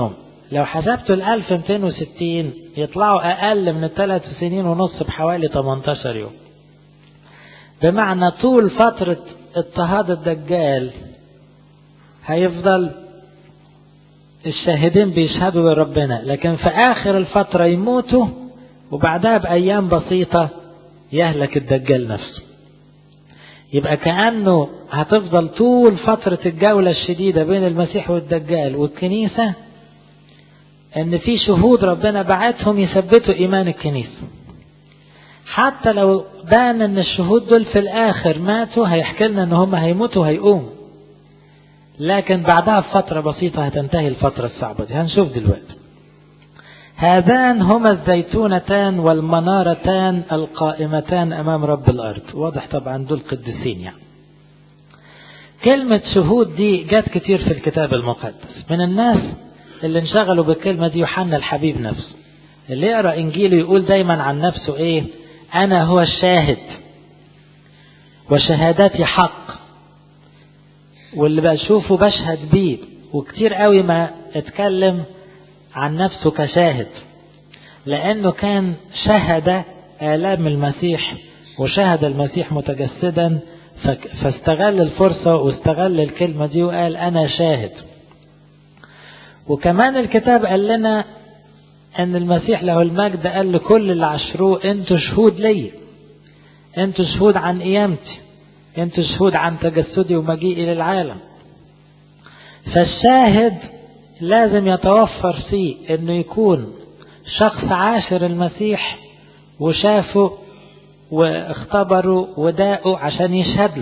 لو حسبتوا ال 1260 يطلعوا أقل من الثلاث سنين ونص بحوالي 18 يوم بمعنى طول فترة اضطهاد الدجال هيفضل الشاهدين بيشهدوا لربنا لكن في آخر الفترة يموتوا وبعدها بأيام بسيطة يهلك الدجال نفسه يبقى كأنه هتفضل طول فترة الجولة الشديدة بين المسيح والدجال والكنيسة ان في شهود ربنا بعتهم يثبتوا ايمان الكنيسة حتى لو بان ان الشهود دول في الاخر ماتوا هيحكي لنا ان هم هيموتوا هيقوموا لكن بعدها بفترة بسيطة هتنتهي الفترة الصعبة دي هنشوف دلوقتي هذان هما الزيتونتان والمنارتان القائمتان أمام رب الأرض واضح طبعا دول قديسين يعني كلمة شهود دي جت كتير في الكتاب المقدس من الناس اللي انشغلوا بالكلمة دي يوحنا الحبيب نفسه اللي يقرأ إنجيله يقول دايما عن نفسه إيه أنا هو الشاهد وشهاداتي حق واللي بشوفه بشهد بيه وكتير قوي ما اتكلم عن نفسه كشاهد لأنه كان شهد آلام المسيح وشهد المسيح متجسدا فاستغل الفرصة واستغل الكلمة دي وقال أنا شاهد وكمان الكتاب قال لنا أن المسيح له المجد قال لكل اللي عشروه أنتوا شهود لي أنتوا شهود عن قيامتي أنتوا شهود عن تجسدي ومجيئي للعالم فالشاهد لازم يتوفر فيه انه يكون شخص عاشر المسيح وشافه واختبره وداقه عشان يشهد له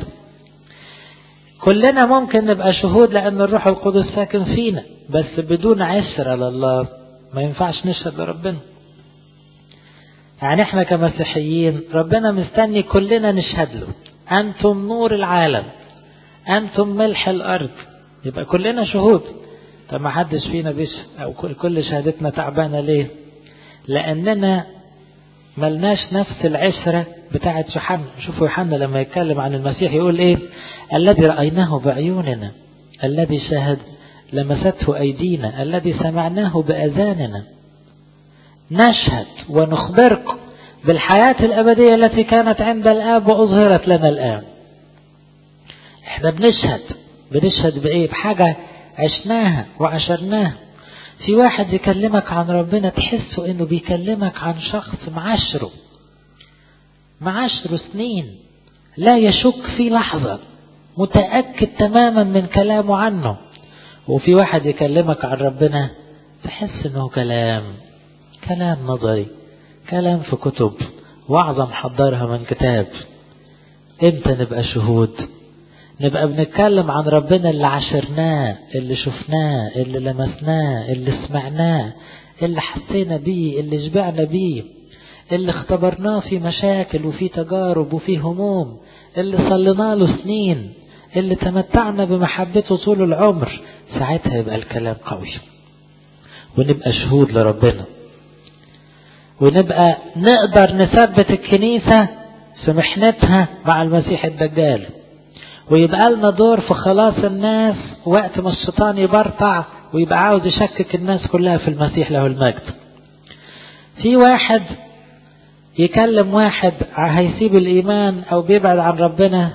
كلنا ممكن نبقى شهود لان الروح القدس ساكن فينا بس بدون عشرة لله ما ينفعش نشهد لربنا يعني احنا كمسيحيين ربنا مستني كلنا نشهد له انتم نور العالم انتم ملح الارض يبقى كلنا شهود طب ما حدش فينا بيشهد او كل شهادتنا تعبانه ليه لاننا ملناش نفس العشره بتاعه يوحنا شوفوا يوحنا لما يتكلم عن المسيح يقول ايه الذي رايناه بعيوننا الذي شاهد لمسته ايدينا الذي سمعناه باذاننا نشهد ونخبركم بالحياه الابديه التي كانت عند الاب واظهرت لنا الان احنا بنشهد بنشهد بايه بحاجه عشناها وعشرناها في واحد يكلمك عن ربنا تحسه انه بيكلمك عن شخص معاشره معاشره سنين لا يشك في لحظة متأكد تماما من كلامه عنه وفي واحد يكلمك عن ربنا تحس انه كلام كلام نظري كلام في كتب وعظة محضرها من كتاب امتى نبقى شهود نبقى بنتكلم عن ربنا اللي عاشرناه اللي شفناه اللي لمسناه اللي سمعناه اللي حسينا بيه اللي شبعنا بيه اللي اختبرناه في مشاكل وفي تجارب وفي هموم اللي صلينا له سنين اللي تمتعنا بمحبته طول العمر ساعتها يبقى الكلام قوي ونبقى شهود لربنا ونبقى نقدر نثبت الكنيسة في محنتها مع المسيح الدجال ويبقى لنا دور في خلاص الناس وقت ما الشيطان يبرطع ويبقى عاوز يشكك الناس كلها في المسيح له المجد في واحد يكلم واحد هيسيب الإيمان أو بيبعد عن ربنا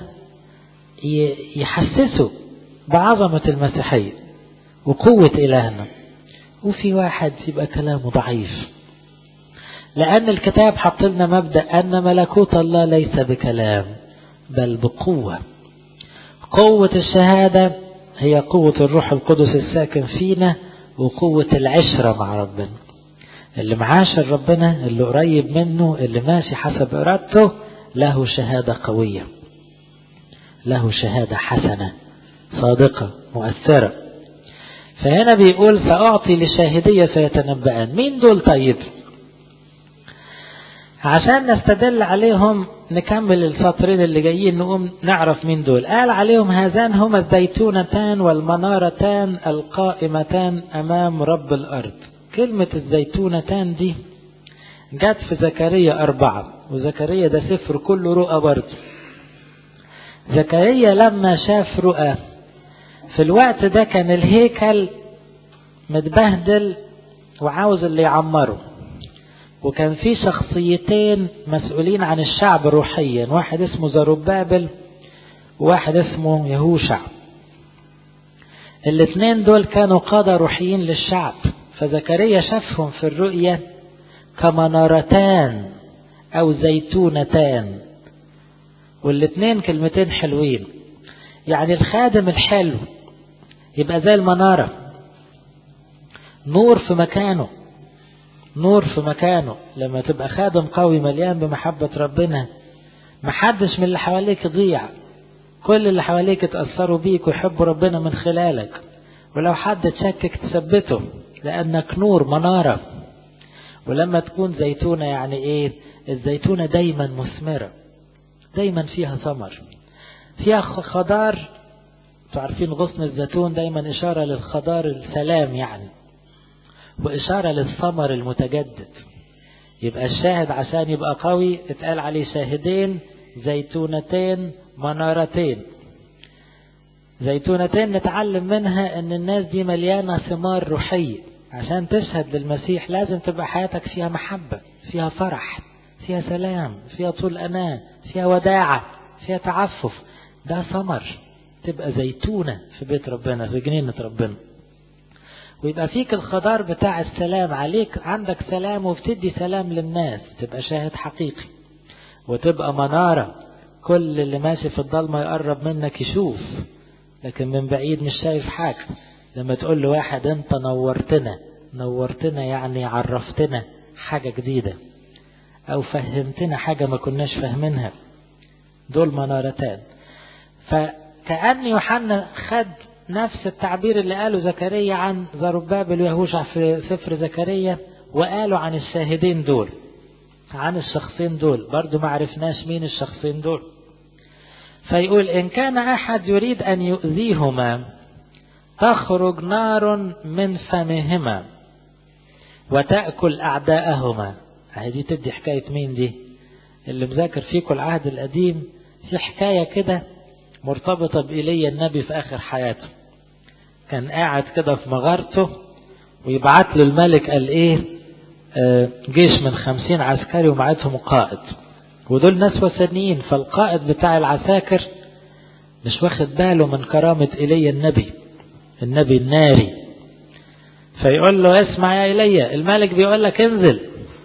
يحسسه بعظمة المسيحية وقوة إلهنا وفي واحد يبقى كلامه ضعيف لأن الكتاب حط لنا مبدأ أن ملكوت الله ليس بكلام بل بقوة قوة الشهادة هي قوة الروح القدس الساكن فينا وقوة العشرة مع ربنا اللي معاشر ربنا اللي قريب منه اللي ماشي حسب إرادته له شهادة قوية له شهادة حسنة صادقة مؤثرة فهنا بيقول سأعطي لشاهدية فيتنبأان مين دول طيب عشان نستدل عليهم نكمل السطرين اللي جايين نقوم نعرف مين دول قال عليهم هذان هما الزيتونتان والمنارتان القائمتان أمام رب الأرض كلمة الزيتونتان دي جت في زكريا أربعة وزكريا ده سفر كله رؤى برضه زكريا لما شاف رؤى في الوقت ده كان الهيكل متبهدل وعاوز اللي يعمره وكان في شخصيتين مسؤولين عن الشعب روحيا واحد اسمه زروبابل وواحد اسمه يهوشع الاثنين دول كانوا قادة روحيين للشعب فزكريا شافهم في الرؤية كمنارتان او زيتونتان والاثنين كلمتين حلوين يعني الخادم الحلو يبقى زي المنارة نور في مكانه نور في مكانه لما تبقى خادم قوي مليان بمحبة ربنا محدش من اللي حواليك يضيع كل اللي حواليك يتأثروا بيك ويحبوا ربنا من خلالك ولو حد تشكك تثبته لأنك نور منارة ولما تكون زيتونة يعني ايه الزيتونة دايما مثمرة دايما فيها ثمر فيها خضار تعرفين غصن الزيتون دايما إشارة للخضار السلام يعني وإشارة للثمر المتجدد يبقى الشاهد عشان يبقى قوي اتقال عليه شاهدين زيتونتين منارتين زيتونتين نتعلم منها ان الناس دي مليانة ثمار روحية عشان تشهد للمسيح لازم تبقى حياتك فيها محبة فيها فرح فيها سلام فيها طول أمان فيها وداعة فيها تعفف ده ثمر تبقى زيتونة في بيت ربنا في جنينة ربنا ويبقى فيك الخضار بتاع السلام عليك عندك سلام وبتدي سلام للناس تبقى شاهد حقيقي وتبقى منارة كل اللي ماشي في الضلمة يقرب منك يشوف لكن من بعيد مش شايف حاجة لما تقول له واحد انت نورتنا نورتنا يعني عرفتنا حاجة جديدة او فهمتنا حاجة ما كناش فاهمينها دول منارتان فكأن يوحنا خد نفس التعبير اللي قاله زكريا عن زربابل ويهوشع في سفر زكريا وقالوا عن الشاهدين دول عن الشخصين دول برضو ما عرفناش مين الشخصين دول فيقول إن كان أحد يريد أن يؤذيهما تخرج نار من فمهما وتأكل أعداءهما هذه تدي حكاية مين دي اللي مذاكر فيكم العهد القديم في حكاية كده مرتبطة بإيليا النبي في آخر حياته كان قاعد كده في مغارته ويبعت له الملك قال ايه آه جيش من خمسين عسكري ومعتهم قائد ودول ناس وثنيين فالقائد بتاع العساكر مش واخد باله من كرامة إيليا النبي النبي الناري فيقول له اسمع يا إيليا الملك بيقول لك انزل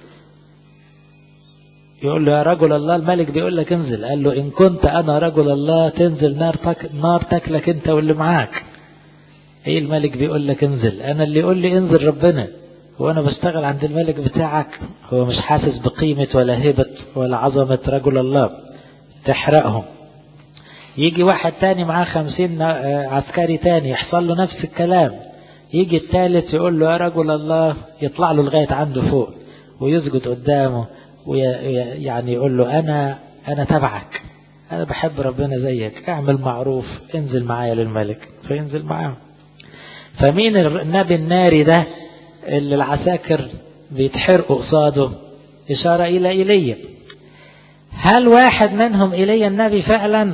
يقول له يا رجل الله الملك بيقول لك انزل قال له إن كنت أنا رجل الله تنزل نار, تك نار تاكلك أنت واللي معاك ايه الملك بيقول لك انزل انا اللي يقول لي انزل ربنا وانا بشتغل عند الملك بتاعك هو مش حاسس بقيمة ولا هبة ولا عظمة رجل الله تحرقهم يجي واحد تاني معاه خمسين عسكري تاني يحصل له نفس الكلام يجي التالت يقول له يا رجل الله يطلع له لغاية عنده فوق ويسجد قدامه ويعني يقول له انا انا تبعك انا بحب ربنا زيك اعمل معروف انزل معايا للملك فينزل معاهم فمين النبي الناري ده اللي العساكر بيتحرقوا قصاده إشارة إلى إيليا هل واحد منهم إيليا النبي فعلا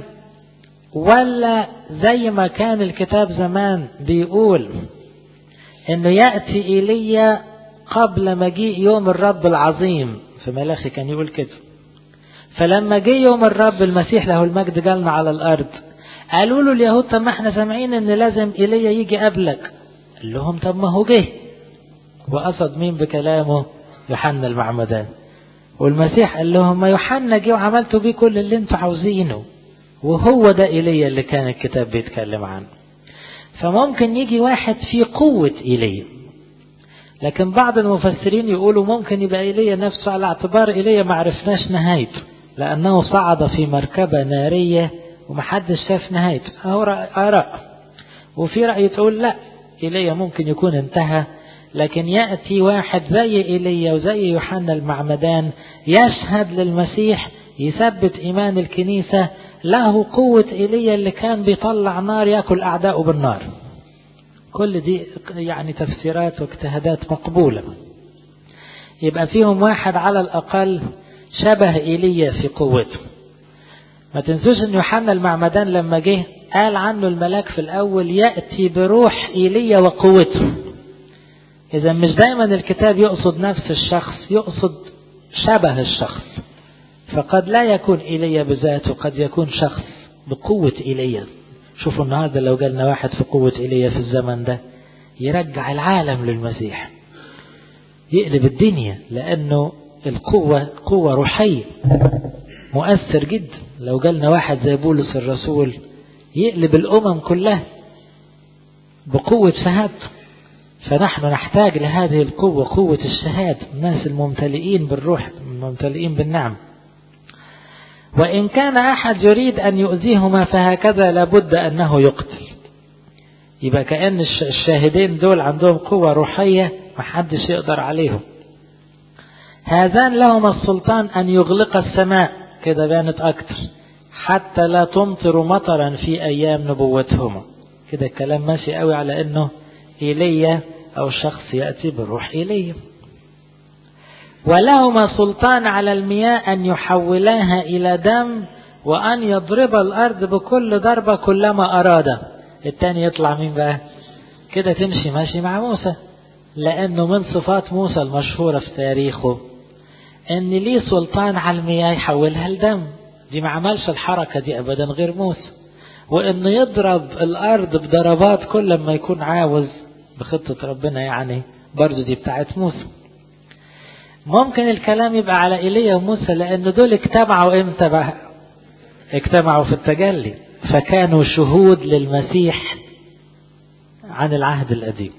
ولا زي ما كان الكتاب زمان بيقول انه يأتي إيليا قبل مجيء يوم الرب العظيم في ملاخي كان يقول كده فلما جه يوم الرب المسيح له المجد جالنا على الأرض قالوا له اليهود طب ما احنا سامعين ان لازم ايليا يجي قبلك قال لهم طب ما هو جه وقصد مين بكلامه يوحنا المعمدان والمسيح قال لهم ما يوحنا جه وعملتوا بيه كل اللي انتوا عاوزينه وهو ده ايليا اللي كان الكتاب بيتكلم عنه فممكن يجي واحد في قوة ايليا لكن بعض المفسرين يقولوا ممكن يبقى ايليا نفسه على اعتبار ايليا ما عرفناش نهايته لانه صعد في مركبة نارية ومحدش شاف نهايته اهو آراء وفي رأي تقول لا إيليا ممكن يكون انتهى لكن يأتي واحد زي إيليا وزي يوحنا المعمدان يشهد للمسيح يثبت إيمان الكنيسة له قوة إيليا اللي كان بيطلع نار يأكل أعداؤه بالنار كل دي يعني تفسيرات واجتهادات مقبولة يبقى فيهم واحد على الأقل شبه إيليا في قوته ما تنسوش ان يوحنا المعمدان لما جه قال عنه الملاك في الاول يأتي بروح ايليا وقوته إذا مش دايما الكتاب يقصد نفس الشخص يقصد شبه الشخص فقد لا يكون إيليا بذاته قد يكون شخص بقوة إيليا شوفوا النهاردة لو جالنا واحد في قوة إيليا في الزمن ده يرجع العالم للمسيح يقلب الدنيا لأنه القوة قوة روحية مؤثر جدا لو جالنا واحد زي بولس الرسول يقلب الأمم كلها بقوة شهادته فنحن نحتاج لهذه القوة قوة الشهادة الناس الممتلئين بالروح الممتلئين بالنعم وإن كان أحد يريد أن يؤذيهما فهكذا لابد أنه يقتل يبقى كأن الشاهدين دول عندهم قوة روحية محدش يقدر عليهم هذان لهما السلطان أن يغلق السماء كده بانت أكتر حتى لا تمطر مطرا في أيام نبوتهما كده الكلام ماشي قوي على أنه إيليا أو شخص يأتي بالروح إيليا ولهما سلطان على المياه أن يحولاها إلى دم وأن يضرب الأرض بكل ضربة كلما أراد التاني يطلع مين بقى كده تمشي ماشي مع موسى لأنه من صفات موسى المشهورة في تاريخه أن ليه سلطان على المياه يحولها لدم دي ما عملش الحركة دي أبدا غير موسى وأنه يضرب الأرض بضربات كل ما يكون عاوز بخطة ربنا يعني برضو دي بتاعت موسى ممكن الكلام يبقى على إيليا وموسى لأن دول اجتمعوا امتى بقى اجتمعوا في التجلي فكانوا شهود للمسيح عن العهد القديم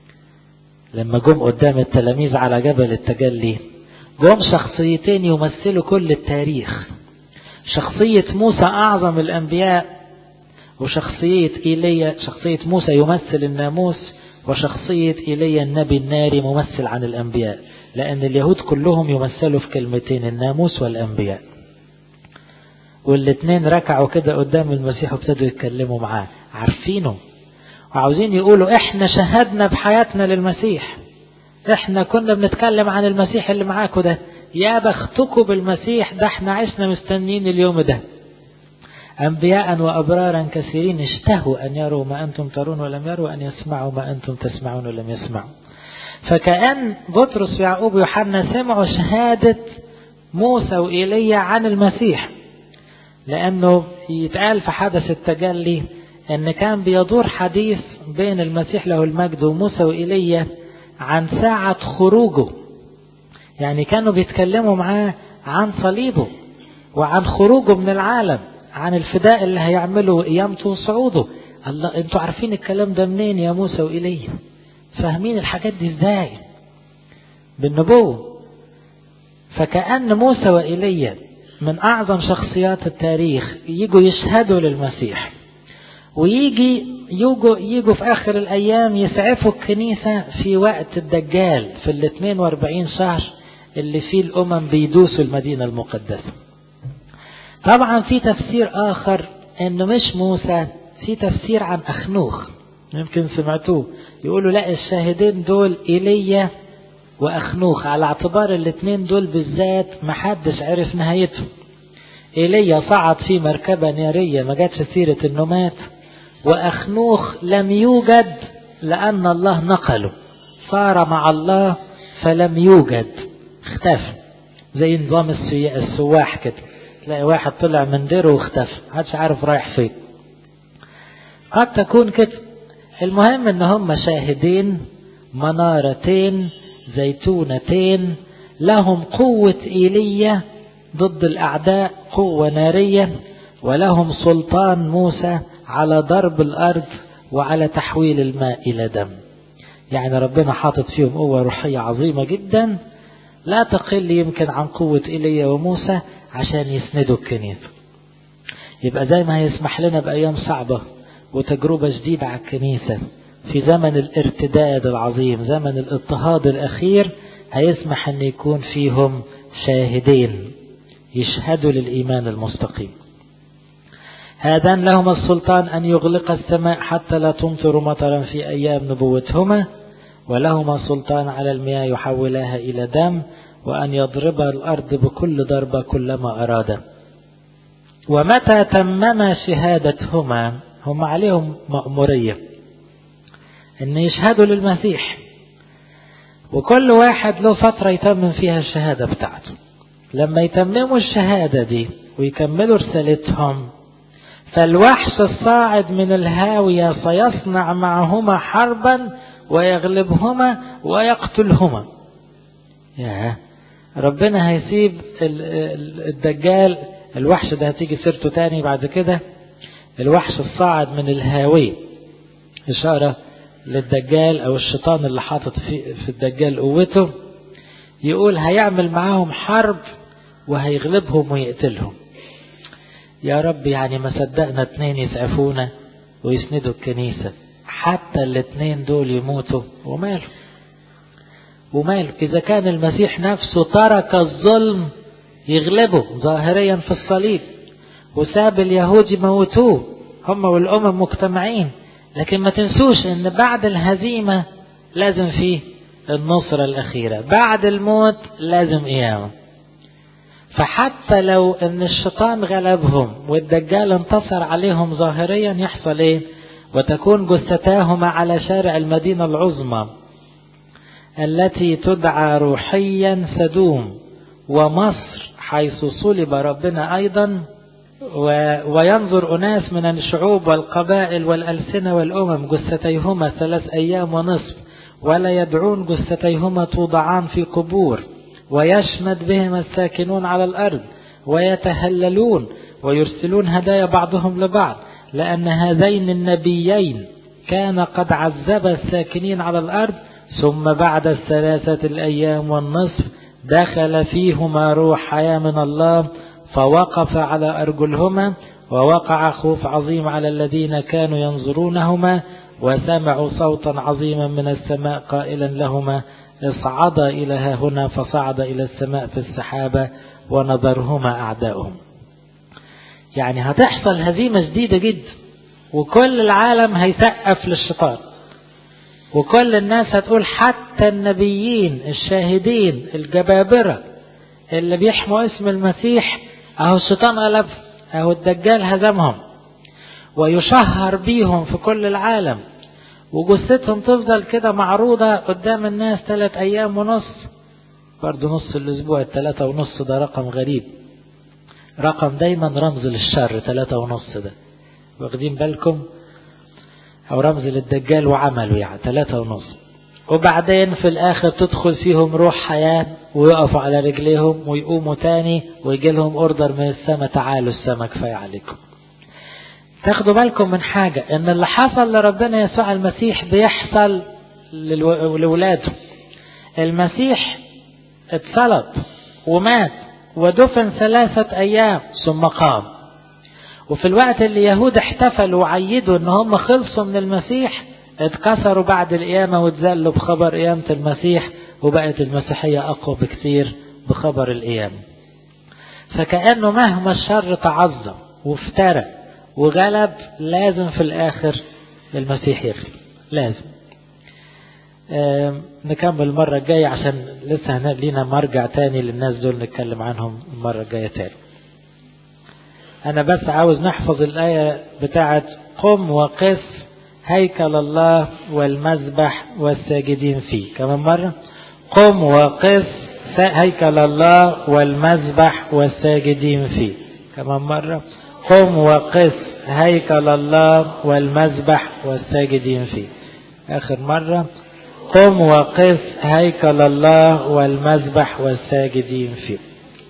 لما جم قدام التلاميذ على جبل التجلي جم شخصيتين يمثلوا كل التاريخ شخصية موسى أعظم الأنبياء وشخصية إيليا شخصية موسى يمثل الناموس وشخصية إيليا النبي الناري ممثل عن الأنبياء لأن اليهود كلهم يمثلوا في كلمتين الناموس والأنبياء والاثنين ركعوا كده قدام المسيح وابتدوا يتكلموا معاه عارفينه وعاوزين يقولوا احنا شهدنا بحياتنا للمسيح احنا كنا بنتكلم عن المسيح اللي معاكم ده يا بختكم بالمسيح ده احنا عشنا مستنيين اليوم ده أنبياء وأبرارا كثيرين اشتهوا أن يروا ما أنتم ترون ولم يروا أن يسمعوا ما أنتم تسمعون ولم يسمعوا فكأن بطرس ويعقوب ويوحنا سمعوا شهادة موسى وإيليا عن المسيح لأنه يتقال في حدث التجلي أن كان بيدور حديث بين المسيح له المجد وموسى وإيليا عن ساعة خروجه يعني كانوا بيتكلموا معاه عن صليبه وعن خروجه من العالم عن الفداء اللي هيعمله وقيامته وصعوده الله انتوا عارفين الكلام ده منين يا موسى وإيليا فاهمين الحاجات دي ازاي بالنبوة فكأن موسى وإيليا من أعظم شخصيات التاريخ يجوا يشهدوا للمسيح ويجي يجوا, يجوا في آخر الأيام يسعفوا الكنيسة في وقت الدجال في ال 42 شهر اللي فيه الأمم بيدوسوا المدينة المقدسة طبعا في تفسير آخر أنه مش موسى في تفسير عن أخنوخ يمكن سمعتوه يقولوا لا الشاهدين دول إيليا وأخنوخ على اعتبار الاثنين دول بالذات محدش عرف نهايتهم إيليا صعد في مركبة نارية ما جاتش سيرة انه مات وأخنوخ لم يوجد لأن الله نقله صار مع الله فلم يوجد اختفى زي نظام السواح كده تلاقي واحد طلع من ديره واختفى محدش عارف رايح فين قد تكون كده المهم ان هم شاهدين منارتين زيتونتين لهم قوة إيلية ضد الأعداء قوة نارية ولهم سلطان موسى على ضرب الأرض وعلى تحويل الماء إلى دم يعني ربنا حاطط فيهم قوة روحية عظيمة جدا لا تقل يمكن عن قوة إيليا وموسى عشان يسندوا الكنيسة يبقى زي ما هيسمح لنا بأيام صعبة وتجربة جديدة على الكنيسة في زمن الارتداد العظيم زمن الاضطهاد الأخير هيسمح أن يكون فيهم شاهدين يشهدوا للإيمان المستقيم هذان لهما السلطان أن يغلق السماء حتى لا تمطر مطرا في أيام نبوتهما ولهما سلطان على المياه يحولها إلى دم وأن يضرب الأرض بكل ضربة كلما أراد ومتى تمم شهادتهما هم عليهم مأمورية أن يشهدوا للمسيح وكل واحد له فترة يتمم فيها الشهادة بتاعته لما يتمموا الشهادة دي ويكملوا رسالتهم فالوحش الصاعد من الهاوية سيصنع معهما حربا ويغلبهما ويقتلهما يا ربنا هيسيب الدجال الوحش ده هتيجي سيرته تاني بعد كده الوحش الصاعد من الهاوية إشارة للدجال أو الشيطان اللي حاطط في, في الدجال قوته يقول هيعمل معاهم حرب وهيغلبهم ويقتلهم يا رب يعني ما صدقنا اتنين يسعفونا ويسندوا الكنيسة حتى الاتنين دول يموتوا وماله وماله إذا كان المسيح نفسه ترك الظلم يغلبه ظاهريا في الصليب وساب اليهود يموتوه هم والأمم مجتمعين لكن ما تنسوش ان بعد الهزيمة لازم فيه النصرة الأخيرة بعد الموت لازم قيامة فحتى لو ان الشيطان غلبهم والدجال انتصر عليهم ظاهريا يحصل ايه وتكون جثتاهما على شارع المدينة العظمى التي تدعى روحيا سدوم ومصر حيث صلب ربنا أيضا وينظر أناس من الشعوب والقبائل والألسنة والأمم جثتيهما ثلاث أيام ونصف ولا يدعون جثتيهما توضعان في قبور ويشمد بهما الساكنون على الأرض ويتهللون ويرسلون هدايا بعضهم لبعض لأن هذين النبيين كان قد عذب الساكنين على الأرض ثم بعد الثلاثة الأيام والنصف دخل فيهما روح حياة من الله فوقف على أرجلهما ووقع خوف عظيم على الذين كانوا ينظرونهما وسمعوا صوتا عظيما من السماء قائلا لهما اصعدا إلى ها هنا فصعد إلى السماء في السحابة ونظرهما أعداؤهم يعني هتحصل هزيمة شديدة جدا وكل العالم هيسقف للشيطان وكل الناس هتقول حتى النبيين الشاهدين الجبابرة اللي بيحموا اسم المسيح اهو الشيطان غلب اهو الدجال هزمهم ويشهر بيهم في كل العالم وجثتهم تفضل كده معروضة قدام الناس ثلاث ايام ونص برضه نص الاسبوع الثلاثة ونص ده رقم غريب رقم دايما رمز للشر ثلاثة ونص ده واخدين بالكم او رمز للدجال وعمله يعني ثلاثة ونص وبعدين في الاخر تدخل فيهم روح حياة ويقفوا على رجليهم ويقوموا تاني ويجي لهم اوردر من السماء تعالوا السماء كفاية عليكم تاخدوا بالكم من حاجة ان اللي حصل لربنا يسوع المسيح بيحصل لولاده المسيح اتصلب ومات ودفن ثلاثة ايام ثم قام وفي الوقت اللي يهود احتفلوا وعيدوا ان هم خلصوا من المسيح اتكسروا بعد القيامة واتذلوا بخبر قيامة المسيح وبقت المسيحية أقوى بكثير بخبر القيامة فكأنه مهما الشر تعظم وافترى وغلب لازم في الآخر المسيح يغلب لازم نكمل المرة الجاية عشان لسه لينا مرجع تاني للناس دول نتكلم عنهم المرة الجاية تاني أنا بس عاوز نحفظ الآية بتاعت قم وقس هيكل الله والمذبح والساجدين فيه كمان مرة قم وقس هيكل الله والمذبح والساجدين فيه كمان مرة قم وقس هيكل الله والمذبح والساجدين فيه آخر مرة قم وقس هيكل الله والمذبح والساجدين فيه